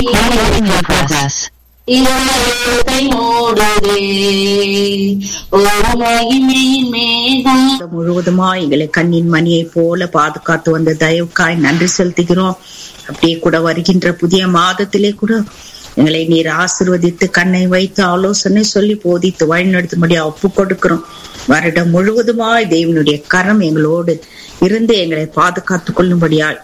Recording in progress. இளமையோடை மூடுதே ஒரு மகிமையின் மேகம் முழுவதுமா எங்களை கண்ணின் மணியை போல பாதுகாத்து வந்த தயவுக்காய் நன்றி செலுத்துகிறோம் அப்படியே கூட வருகின்ற புதிய மாதத்திலே கூட எங்களை நீர் ஆசிர்வதித்து கண்ணை வைத்து ஆலோசனை சொல்லி போதித்து வழிநடத்தும்படியா ஒப்பு கொடுக்கிறோம் வருடம் முழுவதுமாய் தேவனுடைய கரம் எங்களோடு இருந்து எங்களை பாதுகாத்துக் கொள்ளும்படியாய்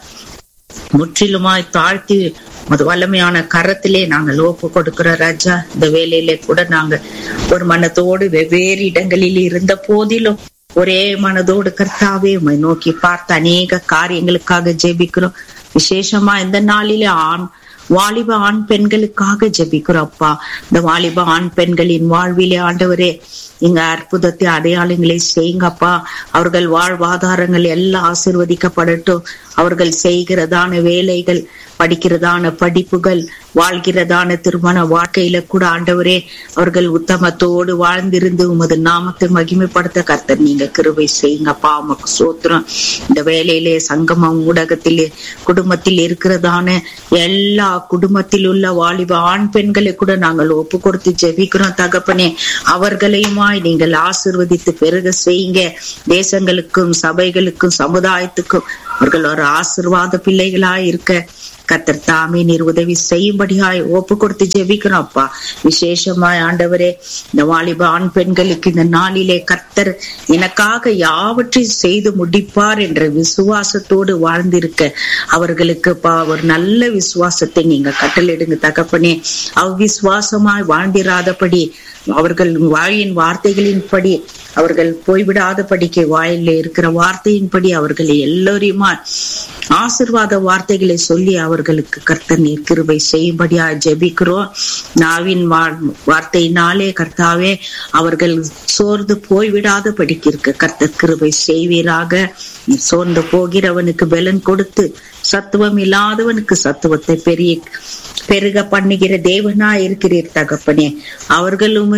முற்றிலுமாய் தாழ்த்தி அது வல்லமையான கரத்திலே நாங்கள் ஒப்பு கொடுக்கிற ராஜா இந்த வேலையிலே கூட நாங்க ஒரு மனத்தோடு வெவ்வேறு இடங்களில் இருந்த போதிலும் ஒரே மனதோடு கர்த்தாவே உம்மை நோக்கி பார்த்த அநேக காரியங்களுக்காக ஜெபிக்கிறோம் விசேஷமா இந்த நாளிலே ஆண் வாலிப ஆண் பெண்களுக்காக ஜெபிக்கிறோம் அப்பா இந்த வாலிப ஆண் பெண்களின் வாழ்விலே ஆண்டவரே இங்க அற்புதத்தை அடையாளங்களை செய்யுங்கப்பா அவர்கள் வாழ்வாதாரங்கள் எல்லாம் ஆசிர்வதிக்கப்படட்டும் அவர்கள் செய்கிறதான வேலைகள் படிக்கிறதான படிப்புகள் வாழ்கிறதான திருமண வாழ்க்கையில கூட ஆண்டவரே அவர்கள் உத்தமத்தோடு வாழ்ந்திருந்து உமது நாமத்தை மகிமைப்படுத்த கர்த்தர் நீங்க கிருபை செய்யுங்கப்பா உமக்கு சோத்திரம் இந்த வேலையிலே சங்கமம் ஊடகத்திலே குடும்பத்தில் இருக்கிறதான எல்லா குடும்பத்தில் உள்ள வாலிப ஆண் பெண்களை கூட நாங்கள் ஒப்பு கொடுத்து ஜெபிக்கிறோம் தகப்பனே அவர்களையுமாய் நீங்கள் ஆசிர்வதித்து பெருக செய்யுங்க தேசங்களுக்கும் சபைகளுக்கும் சமுதாயத்துக்கும் அவர்கள் ஒரு ஆசிர்வாத பிள்ளைகளாய் இருக்க கத்தர் தாமே நீர் உதவி செய்யும்படியாய் ஒப்பு கொடுத்து ஜெபிக்கிறோம் அப்பா விசேஷமாய் ஆண்டவரே இந்த வாலிப ஆண் பெண்களுக்கு இந்த நாளிலே கர்த்தர் எனக்காக யாவற்றையும் செய்து முடிப்பார் என்ற விசுவாசத்தோடு வாழ்ந்திருக்க அவர்களுக்கு பா ஒரு நல்ல விசுவாசத்தை நீங்க கட்டளிடுங்க தகப்பனே அவ்விசுவாசமாய் வாழ்ந்திராதபடி அவர்கள் வாயின் வார்த்தைகளின்படி அவர்கள் போய்விடாதபடிக்கு வாயில இருக்கிற வார்த்தையின்படி அவர்களை எல்லோரையுமா ஆசிர்வாத வார்த்தைகளை சொல்லி அவர்களுக்கு கர்த்தர் நீர் கிருபை செய்யும்படியா ஜெபிக்கிறோம் நாவின் வார்த்தையினாலே கர்த்தாவே அவர்கள் சோர்ந்து போய்விடாத படிக்கிற்கு கர்த்தர் கிருபை செய்வீராக சோர்ந்து போகிறவனுக்கு பலன் கொடுத்து சத்துவம் இல்லாதவனுக்கு சத்துவத்தை பெரிய பெருக பண்ணுகிற தேவனா இருக்கிறீர் தகப்பனே அவர்களும்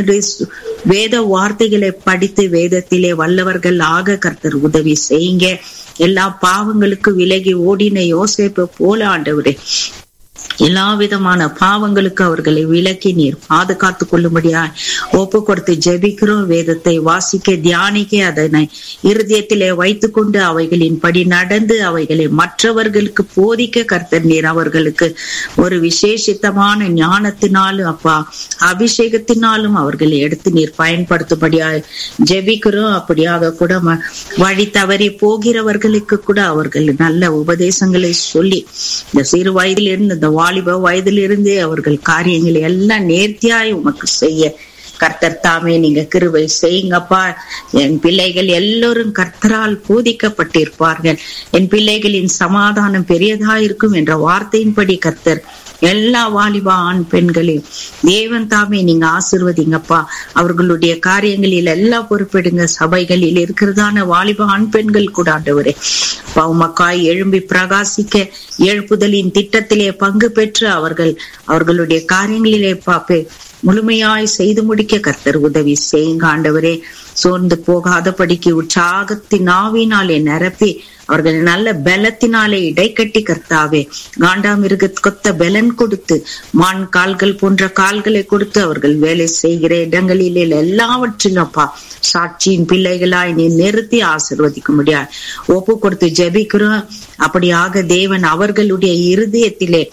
வேத வார்த்தைகளை படித்து வேதத்திலே வல்லவர்கள் ஆக கர்த்தர் உதவி செய்யுங்க எல்லா பாவங்களுக்கு விலகி ஓடின யோசேப்பை போல ஆண்டவரே எல்லா விதமான பாவங்களுக்கு அவர்களை விலக்கி நீர் பாதுகாத்துக் கொள்ளும்படியா ஒப்பு கொடுத்து ஜெபிக்கிறோம் வேதத்தை வாசிக்க தியானிக்க அதனை இருதயத்திலே வைத்துக்கொண்டு அவைகளின் படி நடந்து அவைகளை மற்றவர்களுக்கு போதிக்க கர்த்தர் நீர் அவர்களுக்கு ஒரு விசேஷித்தமான ஞானத்தினாலும் அப்பா அபிஷேகத்தினாலும் அவர்களை எடுத்து நீர் பயன்படுத்தும்படியா ஜெபிக்கிறோம் அப்படியாக கூட வழி தவறி போகிறவர்களுக்கு கூட அவர்கள் நல்ல உபதேசங்களை சொல்லி இந்த சிறு வயதிலிருந்து இந்த வாலிப வயதிலிருந்தே அவர்கள் காரியங்களை எல்லாம் நேர்த்தியாய் உமக்கு செய்ய கர்த்தர் தாமே நீங்க கிருவை செய்யுங்கப்பா என் பிள்ளைகள் எல்லோரும் கர்த்தரால் போதிக்கப்பட்டிருப்பார்கள் என் பிள்ளைகளின் சமாதானம் பெரியதா இருக்கும் என்ற வார்த்தையின்படி கர்த்தர் எல்லா வாலிபா ஆண் பெண்களையும் தேவன் தாமே நீங்க ஆசிர்வதிங்கப்பா அவர்களுடைய காரியங்களில் எல்லாம் பொறுப்பெடுங்க சபைகளில் இருக்கிறதான வாலிப ஆண் பெண்கள் கூட ஆண்டவரே பவுமக்காய் எழும்பி பிரகாசிக்க எழுப்புதலின் திட்டத்திலே பங்கு பெற்று அவர்கள் அவர்களுடைய காரியங்களிலே பாப்பே முழுமையாய் செய்து முடிக்க கர்த்தர் உதவி செய்யுங்க ஆண்டவரே சோர்ந்து போகாதபடிக்கு உற்சாகத்தின் ஆவினாலே நிரப்பி அவர்கள் நல்ல பலத்தினாலே இடைக்கட்டி கர்த்தாவே காண்டாமிருக கொத்த பலன் கொடுத்து மான் கால்கள் போன்ற கால்களை கொடுத்து அவர்கள் வேலை செய்கிற இடங்களில் எல்லாவற்றிலும் அப்பா சாட்சியின் பிள்ளைகளாய் நீ நிறுத்தி ஆசிர்வதிக்க முடியாது ஒப்பு கொடுத்து ஜெபிக்கிறோம் அப்படியாக தேவன் அவர்களுடைய இருதயத்திலே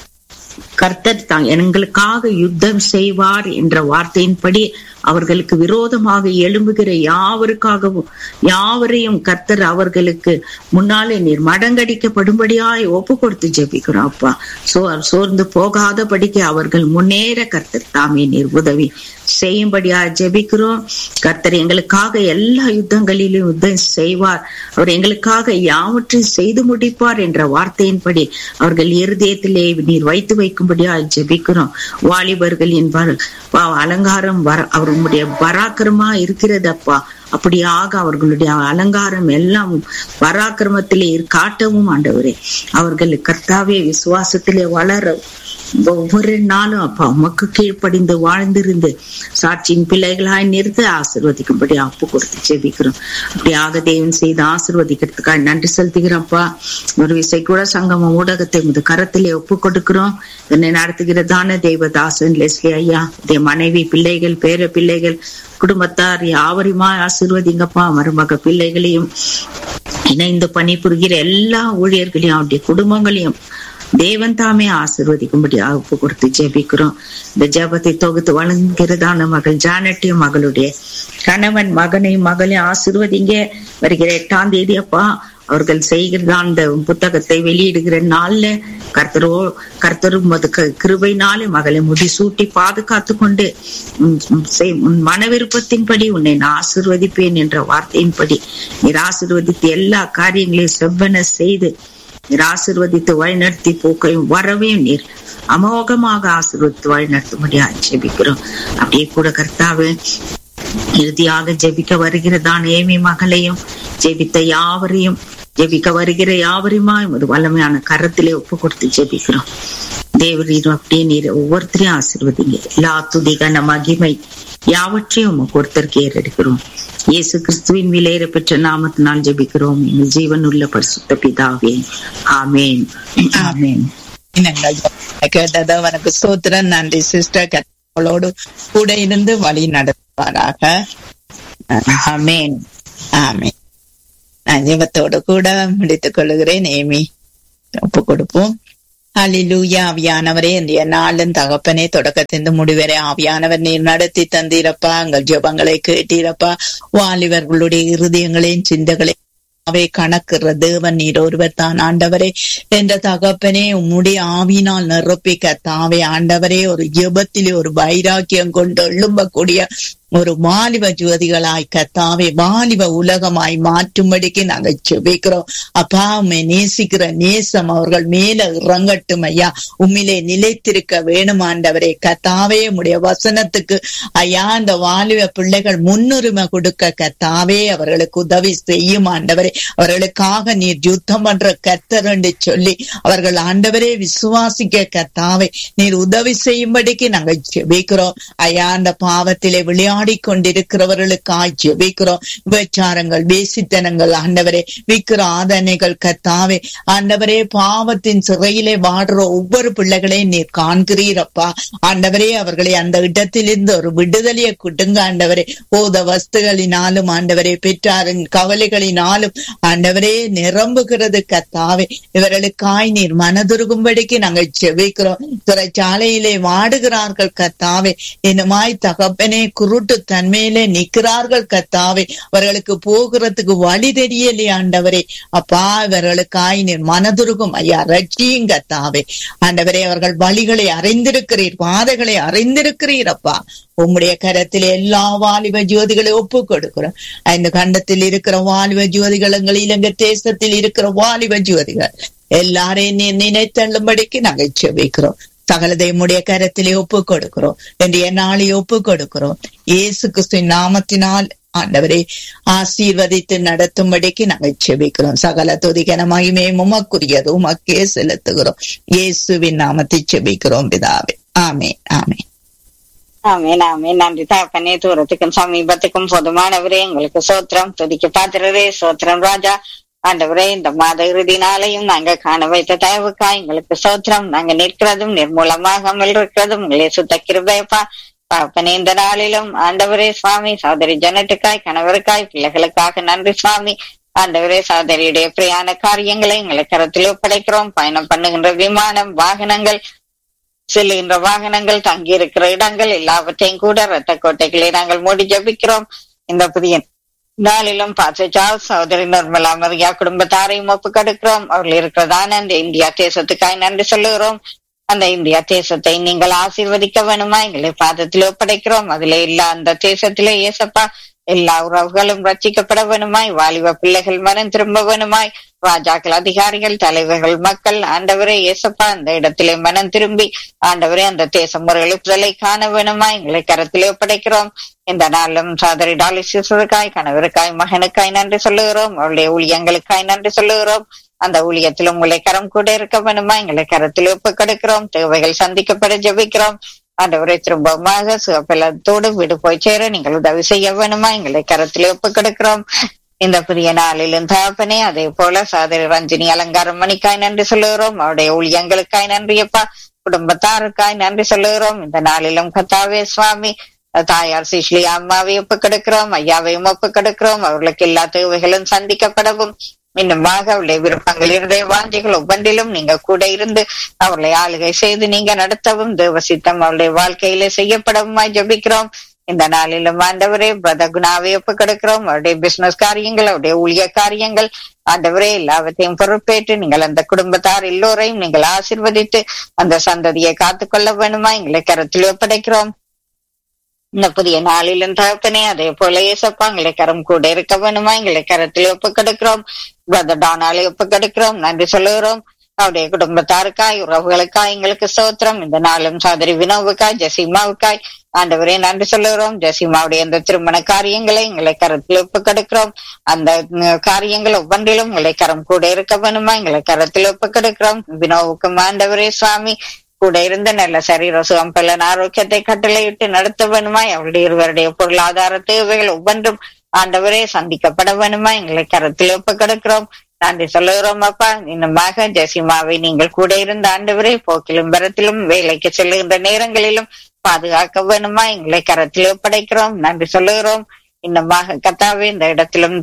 கர்த்தர் தான் எங்களுக்காக யுத்தம் செய்வார் என்ற வார்த்தையின்படி அவர்களுக்கு விரோதமாக எழும்புகிற யாவருக்காகவும் யாவரையும் கர்த்தர் அவர்களுக்கு முன்னாலே நீர் மடங்கடிக்கப்படும்படியாய் ஒப்பு கொடுத்து ஜெபிக்கிறோம் அப்பா சோ சோர்ந்து போகாதபடிக்கு அவர்கள் முன்னேற கர்த்தர் தாமே நீர் உதவி செய்யும்படியா ஜெபிக்கிறோம் கர்த்தர் எங்களுக்காக எல்லா யுத்தங்களிலும் யுத்தம் செய்வார் அவர் எங்களுக்காக யாவற்றையும் செய்து முடிப்பார் என்ற வார்த்தையின்படி அவர்கள் இருதயத்திலே நீர் வைத்து வைக்கும்படியா ஜெபிக்கிறோம் வாலிபர்களின் அலங்காரம் வர அவர்களுடைய பராக்கிரமா இருக்கிறது அப்பா அப்படியாக அவர்களுடைய அலங்காரம் எல்லாம் பராக்கிரமத்திலே காட்டவும் ஆண்டவரே அவர்கள் கர்த்தாவே விசுவாசத்திலே வளர ஒவ்வொரு நாளும் அப்பா உமக்கு கீழ்ப்படிந்து வாழ்ந்திருந்து சாட்சியின் பிள்ளைகளாய் நிறுத்த ஆசிர்வதிக்கும்படி அப்பு கொடுத்து ஜெபிக்கிறோம் அப்படியாக தேவன் செய்து ஆசிர்வதிக்கிறதுக்காக நன்றி செலுத்துகிறோம்ப்பா ஒரு விசை கூட சங்கம ஊடகத்தை முது கரத்திலே ஒப்பு கொடுக்கிறோம் என்னை நடத்துகிறதான தேவதாசன் லெஸ்லி ஐயா இதே மனைவி பிள்ளைகள் பேர பிள்ளைகள் குடும்பத்தார் யாவரையுமா ஆசிர்வதிங்கப்பா மருமக பிள்ளைகளையும் இணைந்து பணிபுரிகிற எல்லா ஊழியர்களையும் அவருடைய குடும்பங்களையும் தேவன் தாமே ஆசிர்வதிக்கும்படி ஒப்பு கொடுத்து ஜெபிக்கிறோம் இந்த ஜெபத்தை தொகுத்து வழங்குகிறதான மகள் ஜானட்டியும் மகளுடைய கணவன் மகனையும் மகளையும் ஆசிர்வதிங்க வருகிற எட்டாம் தேதி அப்பா அவர்கள் செய்கிறதா அந்த புத்தகத்தை வெளியிடுகிற நாள்ல கர்த்தரோ கர்த்தரும் அது கிருபைனாலே மகளை முடிசூட்டி பாதுகாத்து கொண்டு உன் மன விருப்பத்தின்படி உன்னை நான் ஆசிர்வதிப்பேன் என்ற வார்த்தையின்படி நீர் ஆசிர்வதித்து எல்லா காரியங்களையும் செவ்வன செய்து நீர் ஆசிர்வதித்து வழிநடத்தி போக்கையும் வரவையும் நீர் அமோகமாக ஆசிர்வதித்து வழிநடத்தும்படி ஆட்சேபிக்கிறோம் அப்படியே கூட கர்த்தாவே இறுதியாக ஜெபிக்க வருகிறதான் ஏமி மகளையும் ஜெபித்த யாவரையும் ஜெபிக்க வருகிற யாவரையுமா ஒரு வல்லமையான கரத்திலே ஒப்பு கொடுத்து ஜெபிக்கிறோம் தேவரீர் அப்படியே நீர் ஒவ்வொருத்தரையும் ஆசிர்வதிங்க எல்லா துதிகான மகிமை யாவற்றையும் உமக்கு ஒருத்தருக்கு ஏறெடுக்கிறோம் இயேசு கிறிஸ்துவின் விலையேற பெற்ற நாமத்தினால் ஜெபிக்கிறோம் எங்கள் ஜீவன் உள்ள பரிசுத்த பிதாவே ஆமேன் ஆமேன் கேட்டது அவனுக்கு சோத்திரன் நன்றி சிஸ்டர் கத்தோடு கூட இருந்து வழி நடத்துவாராக ஆமேன் ஆமேன் நான் ஜீவத்தோடு கூட முடித்துக் கொள்கிறேன் ஏமி ஒப்பு கொடுப்போம் அலிலூயா ஆவியானவரே இன்றைய நாளும் தகப்பனே தொடக்கத்திலிருந்து முடிவரை ஆவியானவர் நீர் நடத்தி தந்தீரப்பா எங்கள் ஜபங்களை கேட்டீரப்பா வாலிபர்களுடைய இருதயங்களையும் சிந்தகளையும் அவை கணக்குற தேவன் நீர் ஒருவர் தான் ஆண்டவரே என்ற தகப்பனே உம்முடைய ஆவினால் நிரப்பிக்க தாவே ஆண்டவரே ஒரு ஜெபத்திலே ஒரு வைராக்கியம் கொண்டு எழும்பக்கூடிய ஒரு வாலிப ஜோதிகளாய் கத்தாவே வாலிப உலகமாய் மாற்றும்படிக்கு நாங்க செபிக்கிறோம் அப்பா உண்மை நேசிக்கிற நேசம் அவர்கள் மேல இறங்கட்டும் ஐயா உண்மையிலே நிலைத்திருக்க வேணும் ஆண்டவரே கத்தாவே உடைய வசனத்துக்கு ஐயா அந்த வாலிப பிள்ளைகள் முன்னுரிமை கொடுக்க கத்தாவே அவர்களுக்கு உதவி செய்யும் ஆண்டவரே அவர்களுக்காக நீர் யுத்தம் பண்ற கத்தர் என்று சொல்லி அவர்கள் ஆண்டவரே விசுவாசிக்க கத்தாவே நீர் உதவி செய்யும்படிக்கு நாங்க ஜெபிக்கிறோம் ஐயா அந்த பாவத்திலே விளையாடி கொண்டிருக்கிறவர்களுக்காய் ஜெபிக்கிறோம் விபச்சாரங்கள் வேசித்தனங்கள் ஆண்டவரே விக்கிர ஆதனைகள் கத்தாவே ஆண்டவரே பாவத்தின் சிறையிலே வாடுற ஒவ்வொரு பிள்ளைகளையும் நீர் காண்கிறீரப்பா ஆண்டவரே அவர்களை அந்த இடத்திலிருந்து ஒரு விடுதலையை கொடுங்க ஆண்டவரே போத வஸ்துகளினாலும் ஆண்டவரே பெற்றாரின் கவலைகளினாலும் ஆண்டவரே நிரம்புகிறது கத்தாவே இவர்களுக்காய் நீர் மனதுருகும்படிக்கு நாங்கள் செவிக்கிறோம் சிறைச்சாலையிலே வாடுகிறார்கள் கத்தாவே என்னமாய் தகப்பனே குருட்டு தன்மையிலே நிற்கிறார்கள் கத்தாவே அவர்களுக்கு போகிறதுக்கு வழி தெரியலே ஆண்டவரே அப்பா இவர்களுக்காய் நீர் மனதுருகும் ஐயா ரட்சியும் கத்தாவே ஆண்டவரே அவர்கள் வழிகளை அறிந்திருக்கிறீர் பாதைகளை அறிந்திருக்கிறீர் அப்பா உம்முடைய கரத்தில் எல்லா வாலிப ஜோதிகளை ஒப்பு கொடுக்கிறோம் இந்த கண்டத்தில் இருக்கிற வாலிப ஜோதிகள் எங்கள் இலங்கை தேசத்தில் இருக்கிற வாலிப ஜோதிகள் எல்லாரையும் நீ நினைத்தள்ளும்படிக்கு நாங்கள் செபிக்கிறோம் சகலதையுடைய கரத்திலே ஒப்பு கொடுக்கிறோம் என்று நாளை ஒப்பு கொடுக்கிறோம் இயேசு கிறிஸ்துவின் நாமத்தினால் ஆண்டவரை ஆசீர்வதித்து நடத்தும்படிக்கு நாங்கள் செபிக்கிறோம் சகல துதிகன மகிமே உமக்குரியது உமக்கே செலுத்துகிறோம் இயேசுவின் நாமத்தை செபிக்கிறோம் பிதாவே ஆமே ஆமே ஆமீன் ஆமீன் நன்றி தகப்பனே தூரத்துக்கும் சமீபத்துக்கும் பொதுமானவரே எங்களுக்கு சோத்திரம் துதிக்க பாத்திரரே சோத்திரம் ராஜா ஆண்டவரே இந்த மாத இறுதி நாளையும் நாங்க காண வைத்த தயவுக்கா எங்களுக்கு சோத்திரம் நாங்க நிற்கிறதும் நிர்மூலமாகாமல் இருக்கிறதும் உங்களே சுத்த கிருபையப்பா தகப்பனே இந்த நாளிலும் ஆண்டவரே சுவாமி சகோதரி ஜனட்டுக்காய் கணவருக்காய் பிள்ளைகளுக்காக நன்றி சுவாமி ஆண்டவரே சகோதரியுடைய பிரியான காரியங்களை எங்களை கரத்தில் ஒப்படைக்கிறோம் பயணம் பண்ணுகின்ற விமானம் வாகனங்கள் செல்லுகின்ற வாகனங்கள் தங்கியிருக்கிற இடங்கள் எல்லாவற்றையும் கூட ரத்த கோட்டைகளை நாங்கள் மூடி ஜபிக்கிறோம் இந்த புதிய நாளிலும் பாசஜா சகோதரி நிர்மலா மரியா குடும்பத்தாரையும் ஒப்பு கொடுக்கிறோம் அவர்கள் இருக்கிறதான இந்த இந்தியா தேசத்துக்காய் நன்றி சொல்லுகிறோம் அந்த இந்தியா தேசத்தை நீங்கள் ஆசீர்வதிக்க வேணுமா எங்களை பாதத்தில் ஒப்படைக்கிறோம் அதுல இல்ல அந்த தேசத்திலே ஏசப்பா எல்லா உறவுகளும் ரட்சிக்கப்பட வேணுமாய் வாலிப பிள்ளைகள் மனம் திரும்ப வேணுமாய் ராஜாக்கள் அதிகாரிகள் தலைவர்கள் மக்கள் ஆண்டவரே இயேசப்பா அந்த இடத்திலே மனம் திரும்பி ஆண்டவரே அந்த தேசம் ஒரு எழுப்புதலை காண வேணுமா எங்களை கரத்திலே ஒப்படைக்கிறோம் இந்த நாளும் சாதரி டாலிசிசுக்காய் கணவருக்காய் மகனுக்காய் நன்றி சொல்லுகிறோம் அவருடைய ஊழியங்களுக்காய் நன்றி சொல்லுகிறோம் அந்த ஊழியத்தில் உங்களை கரம் கூட இருக்க வேணுமா எங்களை கரத்தில் ஒப்பு கொடுக்கிறோம் தேவைகள் சந்திக்கப்பட ஜெபிக்கிறோம் ஆண்டவரை திரும்பமாக சுகப்பலத்தோடு வீடு போய் சேர நீங்கள் உதவி செய்ய வேணுமா எங்களை கரத்தில் ஒப்பு கொடுக்கிறோம் இந்த புதிய நாளிலும் தகப்பனே அதே போல சாதரி ரஞ்சினி அலங்காரம் மணிக்காய் நன்றி சொல்லுகிறோம் அவருடைய ஊழியங்களுக்காய் நன்றியப்பா குடும்பத்தாருக்காய் நன்றி சொல்லுகிறோம் இந்த நாளிலும் கத்தாவே சுவாமி தாயார் சிஷ்லி அம்மாவை ஒப்பு கொடுக்கிறோம் ஐயாவையும் ஒப்பு கொடுக்கிறோம் அவர்களுக்கு எல்லா தேவைகளும் சந்திக்கப்படவும் இன்னுமாக அவருடைய விருப்பங்கள் இருடைய வாஞ்சிகள் ஒவ்வொன்றிலும் நீங்க கூட இருந்து அவர்களை ஆளுகை செய்து நீங்க நடத்தவும் தேவசித்தம் அவருடைய வாழ்க்கையில செய்யப்படவுமாய் ஜபிக்கிறோம் இந்த நாளிலும் ஆண்டவரே பிரத குணாவை ஒப்பு கொடுக்கிறோம் அவருடைய பிசினஸ் காரியங்கள் அவருடைய ஊழிய காரியங்கள் ஆண்டவரே எல்லாவற்றையும் பொறுப்பேற்று நீங்கள் அந்த குடும்பத்தார் எல்லோரையும் நீங்கள் ஆசிர்வதித்து அந்த சந்ததியை காத்துக்கொள்ள வேணுமா எங்களை கருத்தில் ஒப்படைக்கிறோம் இந்த புதிய நாளிலும் தகப்பனே அதே போல ஏசப்பா எங்களை கரம் கூட இருக்க வேணுமா எங்களை கரத்தில் ஒப்பு கொடுக்கிறோம் பிரதர் டானாலே ஒப்பு கொடுக்கிறோம் நன்றி சொல்லுகிறோம் அவருடைய குடும்பத்தாருக்காய் உறவுகளுக்காய் எங்களுக்கு சோத்திரம் இந்த நாளும் சோதரி வினோவுக்காய் ஜெசிமாவுக்காய் ஆண்டவரே நன்றி சொல்லுகிறோம் ஜெசிமாவுடைய அந்த திருமண காரியங்களை எங்களை கரத்தில் ஒப்பு கொடுக்கிறோம் அந்த காரியங்கள் ஒவ்வொன்றிலும் எங்களை கரம் கூட இருக்க வேணுமா எங்களை கரத்தில் ஒப்பு கொடுக்கிறோம் வினோவுக்கும் ஆண்டவரே சுவாமி கூட இருந்த நல்ல சரீர சுகம் பலன் ஆரோக்கியத்தை கட்டளையிட்டு நடத்த வேணுமாய் அவருடைய இருவருடைய பொருளாதார தேவைகள் ஒவ்வொன்றும் ஆண்டவரே சந்திக்கப்பட வேணுமா எங்களை கரத்தில் ஒப்பு கொடுக்கிறோம் நன்றி சொல்லுகிறோம் அப்பா இன்னுமாக ஜெசிமாவை நீங்கள் கூட இருந்த ஆண்டவரே போக்கிலும் வரத்திலும் வேலைக்கு செல்லுகின்ற நேரங்களிலும் பாதுகாக்க வேணுமா எங்களை கரத்தில் ஒப்படைக்கிறோம் நன்றி சொல்லுகிறோம் இன்னமாக கத்தாவே இந்த இடத்திலும்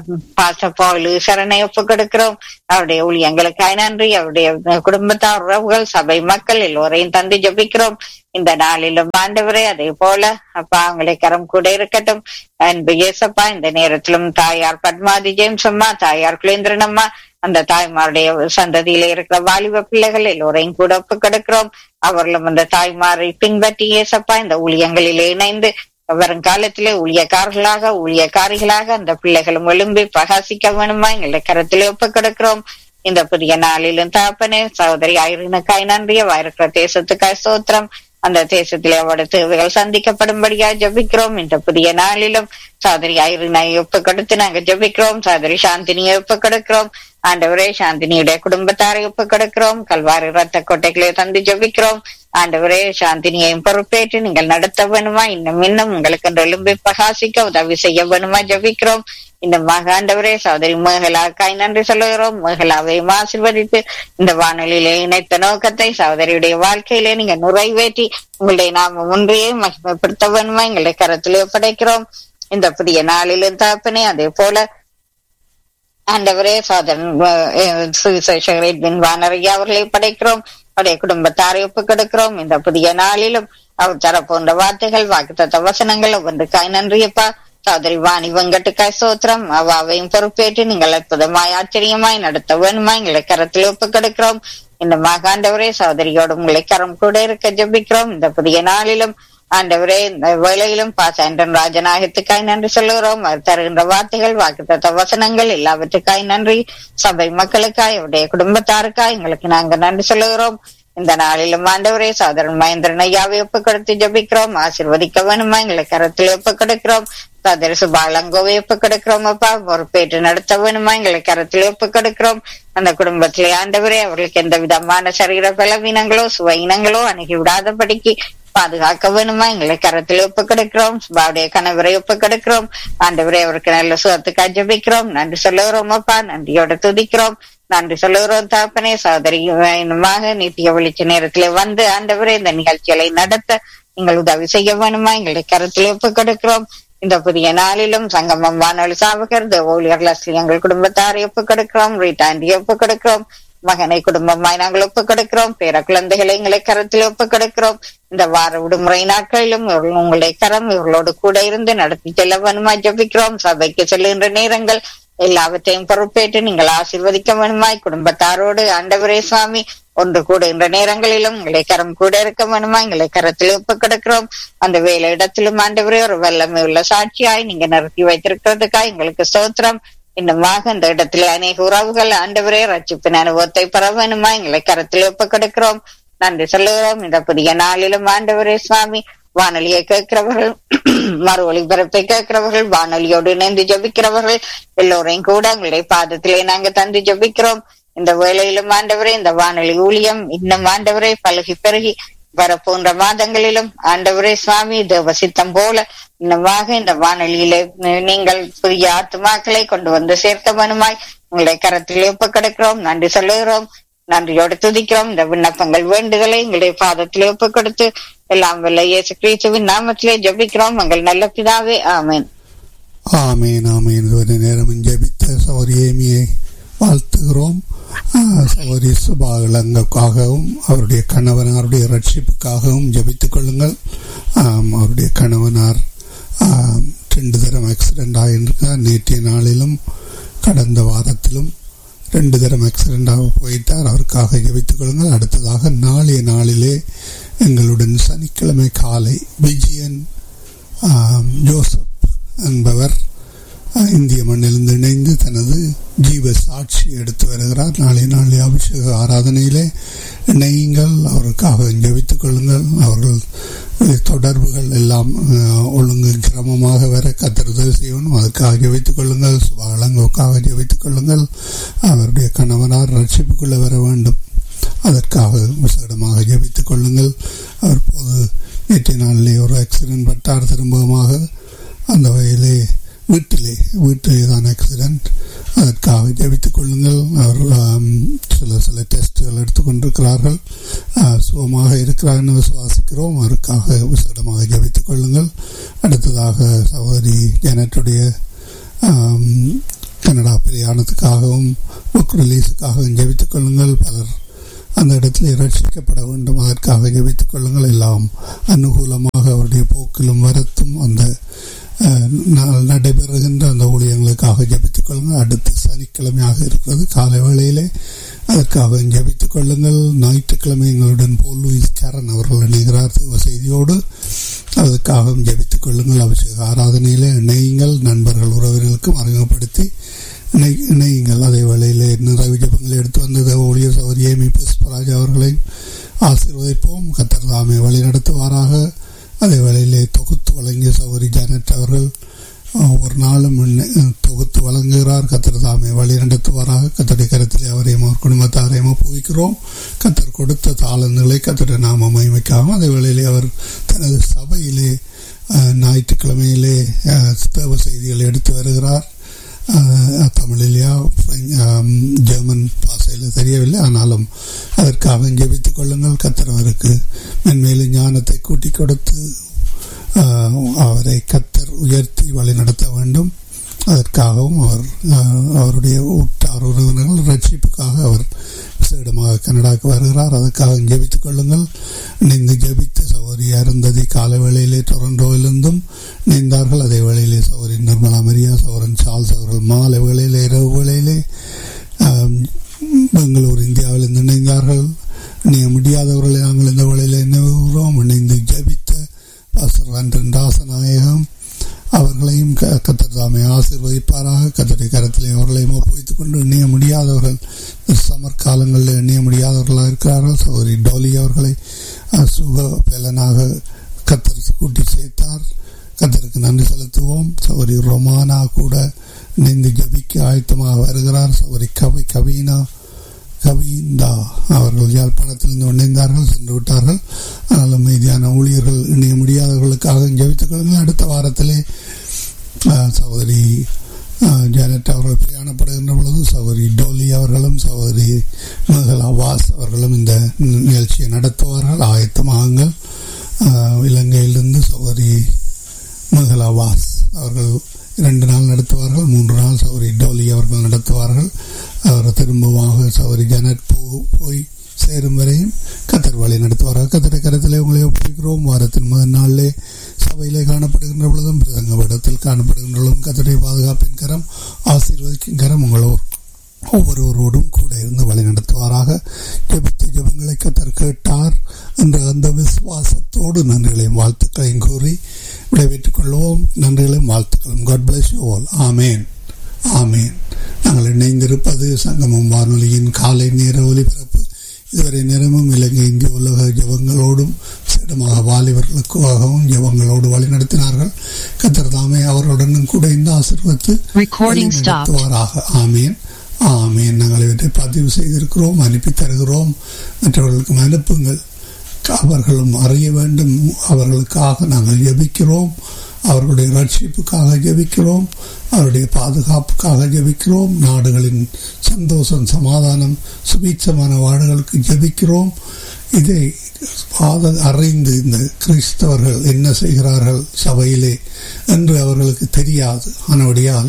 பாச பாலு சரணை ஒப்பு கொடுக்கிறோம் அவருடைய ஊழியங்களுக்காய் நன்றி அவருடைய குடும்பத்தார் உறவுகள் சபை மக்கள் எல்லோரையும் தந்து ஜபிக்கிறோம் இந்த நாளிலும் ஆண்டவரே அதே போல அப்பா அவங்களை கரம் கூட இருக்கட்டும் அன்பு இயேசப்பா இந்த நேரத்திலும் தாயார் பத்மாதி ஜேம்ஸ் அம்மா தாயார் குலேந்திரன் அம்மா அந்த தாய்மாருடைய சந்ததியில இருக்கிற வாலிப பிள்ளைகள் எல்லோரையும் கூட ஒப்பு கொடுக்கிறோம் அவர்களும் அந்த தாய்மாரை பின்பற்றி இயேசப்பா இந்த ஊழியங்களிலே இணைந்து வருங்காலத்திலே ஊழியக்காரர்களாக ஊழியக்காரிகளாக அந்த பிள்ளைகளும் எழும்பி பிரகாசிக்க வேணுமா எங்களை கரத்திலே ஒப்பு கொடுக்கிறோம் இந்த புதிய நாளிலும் தாப்பனே சகோதரி ஆயிரனுக்காய் நன்றிய இருக்கிற தேசத்துக்காய் சோத்திரம் அந்த தேசத்திலே அவரோட தேவைகள் சந்திக்கப்படும்படியா ஜபிக்கிறோம் இந்த புதிய நாளிலும் சாதரி ஐரினை ஒப்பு கொடுத்து நாங்க ஜபிக்கிறோம் சாதரி சாந்தினியை ஒப்பு கொடுக்கிறோம் ஆண்டவரே சாந்தினியுடைய குடும்பத்தாரை ஒப்பு கொடுக்கிறோம் கல்வாரி ரத்த கோட்டைகளை தந்து ஜபிக்கிறோம் ஆண்டவரே சாந்தினியையும் பொறுப்பேற்று நீங்கள் நடத்த வேணுமா இன்னும் இன்னும் உங்களுக்கு என்று எழும்பி பிரகாசிக்க உதவி செய்ய வேணுமா ஜபிக்கிறோம் இந்த ஆண்டவரே சோதரி மேகலாக்காய் நன்றி சொல்லுகிறோம் மேகலாவையும் ஆசிர்வதித்து இந்த வானொலியிலே இணைத்த நோக்கத்தை சகோதரியுடைய வாழ்க்கையிலே நீங்க நிறைவேற்றி உங்களுடைய நாம ஒன்றையே மகிமைப்படுத்த வேணுமா எங்களை கரத்திலே ஒப்படைக்கிறோம் இந்த புதிய நாளிலும் தாப்பனே அதே போல ஆண்டவரே சோதரன் சுவிசேஷரின் வானரையா அவர்களை படைக்கிறோம் அவருடைய குடும்பத்தாரை ஒப்பு கொடுக்கிறோம் இந்த புதிய நாளிலும் அவர் தர போன்ற வார்த்தைகள் வாக்குத்த வசனங்கள் ஒவ்வொன்றுக்காய் நன்றியப்பா சோதரி வாணி வெங்கட்டுக்காய் சோத்திரம் அவாவையும் பொறுப்பேற்று நீங்கள் அற்புதமாய் ஆச்சரியமாய் நடத்த வேணுமா எங்களை கரத்தில் ஒப்பு கொடுக்கிறோம் இந்த மகாண்டவரே சோதரியோடு உங்களை கரம் கூட இருக்க ஜபிக்கிறோம் இந்த புதிய நாளிலும் ஆண்டவரே இந்த வேளையிலும் பாசாண்டன் ராஜநாயகத்துக்காய் நன்றி சொல்லுகிறோம் அவர் தருகின்ற வார்த்தைகள் வாக்குத்த வசனங்கள் எல்லாவற்றுக்காய் நன்றி சபை மக்களுக்காய் அவருடைய குடும்பத்தாருக்காய் எங்களுக்கு நாங்க நன்றி சொல்லுகிறோம் இந்த நாளிலும் ஆண்டவரே சாதரன் மகேந்திரன் ஐயாவை ஒப்பு கொடுத்து ஜபிக்கிறோம் ஆசிர்வதிக்க வேணுமா எங்களை கரத்தில் ஒப்பு கொடுக்கிறோம் சதர் சுபாலங்கோவை ஒப்பு கொடுக்கிறோம் அப்பா பொறுப்பேற்று நடத்த வேணுமா எங்களை கரத்தில் ஒப்பு கொடுக்கிறோம் அந்த குடும்பத்திலே ஆண்டவரே அவர்களுக்கு எந்த விதமான சரீர பலவீனங்களோ சுவையினங்களோ அணுகி விடாதபடிக்கு பாதுகாக்க வேணுமா எங்களை கரத்தில் ஒப்பு கொடுக்கிறோம் சுபாவுடைய கணவரை ஒப்பு கொடுக்கிறோம் ஆண்டவரே அவருக்கு நல்ல சுகத்துக்காக ஜபிக்கிறோம் நன்றி சொல்லுகிறோம் அப்பா நன்றியோட துதிக்கிறோம் நன்றி சொல்லுகிறோம் தாப்பனே சகோதரி இன்னுமாக நித்திய வெளிச்ச நேரத்துல வந்து ஆண்டவரே இந்த நிகழ்ச்சிகளை நடத்த நீங்கள் உதவி செய்ய வேணுமா எங்களை கருத்தில் ஒப்பு கொடுக்கிறோம் இந்த புதிய நாளிலும் சங்கமம் வானொலி சாவகர் ஊழியர் லஸ்லி எங்கள் குடும்பத்தாரை ஒப்பு கொடுக்கிறோம் ரீட்டாண்டி ஒப்பு கொடுக்கிறோம் மகனை குடும்பமாய் நாங்கள் ஒப்பு கொடுக்கிறோம் பேர குழந்தைகளை எங்களை கரத்தில் ஒப்பு கொடுக்கிறோம் இந்த வார விடுமுறை நாட்களிலும் உங்களுடைய கரம் இவர்களோடு கூட இருந்து நடத்தி செல்ல வேணுமா ஜபிக்கிறோம் சபைக்கு செல்லுகின்ற நேரங்கள் எல்லாவற்றையும் பொறுப்பேற்று நீங்கள் ஆசிர்வதிக்க வேணுமாய் குடும்பத்தாரோடு ஆண்டவரே சுவாமி ஒன்று கூடுகின்ற நேரங்களிலும் எங்களை கரம் கூட இருக்க வேணுமா எங்களை கரத்தில் ஒப்பு கிடக்கிறோம் அந்த வேலை இடத்திலும் ஆண்டவரே ஒரு வல்லமை உள்ள சாட்சியாய் நீங்க நிறுத்தி வைத்திருக்கிறதுக்காய் எங்களுக்கு ஸ்தோத்திரம் இன்னுமாக இந்த இடத்துல அநேக உறவுகள் ஆண்டவரே ரட்சிப்பின் அனுபவத்தை பெற வேணுமா எங்களை கரத்தில் ஒப்பு கிடக்கிறோம் நன்றி சொல்லுகிறோம் இந்த புதிய நாளிலும் ஆண்டவரே சுவாமி வானொலியை கேட்கிறவர்கள் மறு ஒளிபரப்பை கேட்கிறவர்கள் வானொலியோடு இணைந்து ஜபிக்கிறவர்கள் எல்லோரையும் கூட உங்களுடைய பாதத்திலே நாங்க தந்து ஜபிக்கிறோம் இந்த வேளையிலும் ஆண்டவரே இந்த வானொலி ஊழியம் இன்னும் ஆண்டவரே பழகி பெருகி வரப்போன்ற மாதங்களிலும் ஆண்டவரே சுவாமி தேவ சித்தம் போல இன்னமாக இந்த வானொலியிலே நீங்கள் புதிய ஆத்துமாக்களை கொண்டு வந்து சேர்த்தவனுமாய் உங்களுடைய கரத்தில் ஒப்பு கிடக்கிறோம் நன்றி சொல்லுகிறோம் நன்றியோடு துதிக்கிறோம் இந்த விண்ணப்பங்கள் வேண்டுதலை எங்களுடைய பாதத்திலே ஒப்பு கொடுத்து எல்லாம் வல்ல இயேசு கிறிஸ்துவின் நாமத்திலே ஜெபிக்கிறோம் எங்கள் நல்ல பிதாவே ஆமென் ஆமேன் ஆமேன் ஒரு நேரம் ஜெபித்த சௌரி ஏமியை வாழ்த்துகிறோம் சௌரி சுபாகலங்களுக்காகவும் அவருடைய கணவனாருடைய ரட்சிப்புக்காகவும் ஜெபித்துக் கொள்ளுங்கள் ஆம், அவருடைய கணவனார் ஆம், ரெண்டு தரம் ஆக்சிடென்ட் ஆகியிருக்கார் நேற்றைய நாளிலும் கடந்த வாரத்திலும் ரெண்டு தரம் ஆக்சிடென்டாக போயிட்டார் அவருக்காக ஜெபித்துக் கொள்ளுங்கள் அடுத்ததாக நாளைய நாளிலே எங்களுடன் சனிக்கிழமை காலை விஜயன் ஆம், ஜோசப் என்பவர் அஹ், இந்திய மண்ணிலிருந்து இணைந்து தனது ஜீவ சாட்சி எடுத்து வருகிறார் நாளை நாளை அபிஷேக ஆராதனையிலே இணையுங்கள் அவருக்காக ஜெபித்துக் கொள்ளுங்கள் அவர்கள் அஹ், தொடர்புகள் எல்லாம் அஹ், ஒழுங்கு கிரமமாக வர கத்தர் உதவி செய்யணும் அதுக்காக ஜெபித்துக் கொள்ளுங்கள் சுபாலங்கோக்காக ஜெபித்துக் கொள்ளுங்கள் அவருடைய கணவனார் ரட்சிப்புக்குள்ள வர வேண்டும் அதற்காக விசேடமாக ஜெபித்துக் கொள்ளுங்கள் அவர் போது நேற்றைய நாளிலே ஒரு ஆக்சிடென்ட் பட்டார் திரும்பமாக அந்த வகையிலே வீட்டிலே வீட்டிலே தான் ஆக்சிடென்ட் அதற்காக ஜெபித்துக் கொள்ளுங்கள் அவர் ஆம், சில சில டெஸ்ட்டுகள் எடுத்துக்கொண்டிருக்கிறார்கள் ஆ, சுகமாக இருக்கிறார் என்று விசுவாசிக்கிறோம் அவருக்காக விசேடமாக ஜெபித்துக் கொள்ளுங்கள் அடுத்ததாக சகோதரி ஜனட்டுடைய ஆம், கனடா பிரயாணத்துக்காகவும் புக் ரிலீஸுக்காகவும் ஜெபித்துக் கொள்ளுங்கள் பலர் அந்த இடத்தில் ரட்சிக்கப்பட வேண்டும் அதற்காக ஜெபித்துக் கொள்ளுங்கள் எல்லாம் அனுகூலமாக அவருடைய போக்கிலும் வரத்தும் அந்த அஹ், நாள் நடைபெறுகின்ற அந்த ஊழியங்களுக்காக ஜெபித்துக் கொள்ளுங்கள் அடுத்த சனிக்கிழமையாக இருக்கிறது காலை வேளையிலே அதற்காக ஜெபித்துக் கொள்ளுங்கள் ஞாயிற்றுக்கிழமை எங்களுடன் போல் லூயிஸ் கரன் அவர்கள் இணைகிறார் தேவ செய்தியோடு அதற்காகவும் ஜெபித்துக் கொள்ளுங்கள் அபிஷேக ஆராதனையிலே இணையுங்கள் நண்பர்கள் உறவினர்களுக்கும் அறிமுகப்படுத்தி இணை இணையுங்கள் அதே வேளையிலே நிறைவு ஜபங்களை எடுத்து வந்தது ஊழியர் சௌரி ஏமி புஷ்பராஜ் அவர்களை ஆசீர்வதிப்போம் கத்தர் தாமே வழி நடத்துவாராக அதே வேளையிலே தொகுத்து வழங்கிய சௌரி ஜானட் அவர்கள் அஹ், ஒரு நாளும் இன்ன- தொகுத்து வழங்குகிறார் கத்தர் தாமே வழி நடத்துவாராக கத்தருடைய கருத்திலே அவரையும் அவர் குடும்பத்தாரையும் ஒப்புவிக்கிறோம் கத்தர் கொடுத்த தாளங்களை கத்தருடைய நாம மகிமைக்காகவும் அதே வேளையிலே அவர் தனது சபையிலே அஹ், ஞாயிற்றுக்கிழமையிலே அஹ், தேவ செய்திகளை எடுத்து வருகிறார் அஹ், தமிழிலேயா பிரெஞ்சு, ஆம், ஜெர்மன் பாஷையில் தெரியவில்லை ஆனாலும் அதற்காக ஜெபித்துக் கொள்ளுங்கள் கத்தர் அவருக்கு மென்மேலும் ஞானத்தை கூட்டி கொடுத்து அஹ், அவரை கத்தர் உயர்த்தி வழி நடத்த வேண்டும் அதற்காகவும் அவர் அஹ், அவருடைய உற்றார் உறவினர்கள் ரட்சிப்புக்காக அவர் விசேடமாக கனடாக்கு வருகிறார் அதற்காக ஜெபித்துக் கொள்ளுங்கள் இணைந்து ஜெபித்த சௌரி அருந்ததி கால வேளையிலே டொரண்டோவிலிருந்தும் இணைந்தார்கள் அதே வேளையிலே சௌரி நிர்மலா மரியா சௌரன் சார்ல்ஸ் அவர்கள் மாலை வேளையிலே இரவு வேளையிலே ஆம், பெங்களூர் இந்தியாவிலிருந்து இணைந்தார்கள் இணைய முடியாதவர்களை நாங்கள் இந்த வேளையிலே நினைவுகிறோம் இணைந்து ஜெபித்த பாஸ்டர் ரண்டன் ராசநாயகம் அவர்களையும் க- கத்தர் தாமே ஆசீர்வதிப்பாராக கத்தருடைய கரத்திலே அவர்களையும் ஒப்புவித்துக் கொண்டு எண்ணிய முடியாதவர்கள் சமர் காலங்களில் எண்ணிய முடியாதவர்களாக இருக்கிறார்கள் சௌரி டோலி அவர்களை அஹ், சுக பலனாக கத்தர் கூட்டி சேர்த்தார் கத்தருக்கு நன்றி செலுத்துவோம் சௌரி ரொமானா கூட இணைந்து ஜபிக்க ஆயத்தமாக வருகிறார் சௌரி கவி கவீனா கவிந்தா அவர்கள் யாழ்ப்பாணத்திலிருந்து இணைந்தார்கள் சென்று விட்டார்கள் ஆனாலும் மீதியான ஊழியர்கள் இணைய முடியாதவர்களுக்காக ஜெபித்துக் கொள்ளுங்கள் அடுத்த வாரத்திலே ஆஹ், சகோதரி ஆஹ், ஜானட் அவர்கள் பிரயாணப்படுகின்ற பொழுது சகோதரி டோலி அவர்களும் சகோதரி மேகலா வாஸ் அவர்களும் இந்த நிகழ்ச்சியை நடத்துவார்கள் ஆயத்தமாகுங்கள் ஆஹ், இலங்கையிலிருந்து சகோதரி மேகலா வாஸ் அவர்கள் இரண்டு நாள் நடத்துவார்கள் மூன்று நாள் சௌரி டோலி அவர்கள் நடத்துவார்கள் அவர் திரும்பமாக சௌரி ஜனட் போ- போய் சேரும் வரையும் கத்தர் வழி நடத்துவார்கள் கத்தரை கருத்திலே உங்களை ஒப்புக்கிறோம் வாரத்தின் முதல் நாளிலே சபையிலே காணப்படுகின்ற பொழுதும் பிரசங்க இடத்தில் காணப்படுகின்ற பொழுதும் கத்தருடைய பாதுகாப்பின் கரம் ஆசீர்வதிக்கும் கரம் உங்களோர் ஒவ்வொருவரோடும் கூட இருந்து வழி நடத்துவாராக ஜெபித்த ஜெபங்களை கத்தர் கேட்டார் என்ற அந்த விசுவாசத்தோடு நன்றிகளையும் வாழ்த்துக்களையும் கூறி விடைபெற்றுக் கொள்வோம் நன்றிகளையும் வாழ்த்துக்களும் God bless you all amen amen நாங்கள் இணைந்திருப்பது சங்கமம் வானொலியின் காலை நேர ஒலிபரப்பு இதுவரை நேரமும் இலங்கை இந்திய உலக ஜபங்களோடும் சிடமாக வாலிபர்களுக்காகவும் ஜபங்களோடு வழிநடத்தினார்கள் கத்தர் தாமே அவர்களுடனும் கூட இந்த ஆசீர்வத்து Recording stopped. நடத்துவாராக ஆமீன் ஆமேன் நாங்கள் இவற்றை பதிவு செய்திருக்கிறோம் அனுப்பி தருகிறோம் மற்றவர்களுக்கும் அனுப்புங்கள் அவர்களும் அறிய வேண்டும் அவர்களுக்காக நாங்கள் ஜெபிக்கிறோம் அவர்களுடைய ரட்சிப்புக்காக ஜெபிக்கிறோம் அவருடைய பாதுகாப்புக்காக ஜெபிக்கிறோம் நாடுகளின் சந்தோஷம் சமாதானம் சுபீட்சமான வாடுகளுக்கு ஜெபிக்கிறோம் இதை பாத அறிந்து இந்த கிறிஸ்தவர்கள் என்ன செய்கிறார்கள் சபையிலே என்று அவர்களுக்கு தெரியாது ஆனபடியால்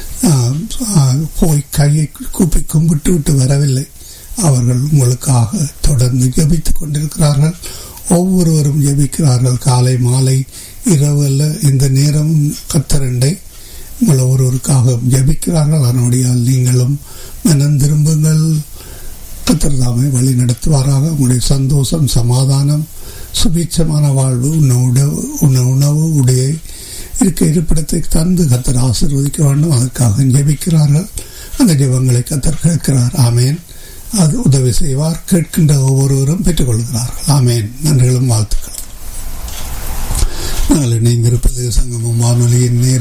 போய் கையை கூப்பி கும்பிட்டு விட்டு வரவில்லை அவர்கள் உங்களுக்காக தொடர்ந்து ஜபித்துக் கொண்டிருக்கிறார்கள் ஒவ்வொருவரும் ஜபிக்கிறார்கள் காலை மாலை இரவு அல்ல இந்த நேரமும் கத்தரண்டை உங்கள் ஒருவருக்காக ஜபிக்கிறார்கள் அதனுடையால் நீங்களும் மனம் திரும்புங்கள் கத்திரதாமை வழி நடத்துவாராக உங்களுடைய சந்தோஷம் சமாதானம் சுபீட்சமான வாழ்வு உன்ன உணவு உன்ன உணவு உடைய இருக்க இருப்பிடத்தை தந்து கத்தர் ஆசிர்வதிக்க வேண்டும் அதற்காக ஜெபிக்கிறார்கள் அந்த ஜெபங்களை கத்தர் கேட்கிறார் ஆமேன் அது உதவி செய்வார் கேட்கின்ற ஒவ்வொருவரும் பெற்றுக்கொள்கிறார்கள் ஆமேன் நன்றிகளும் வாழ்த்துக்கள் நாங்கள் இணைந்திருப்பது சங்கமம் வானொலியின்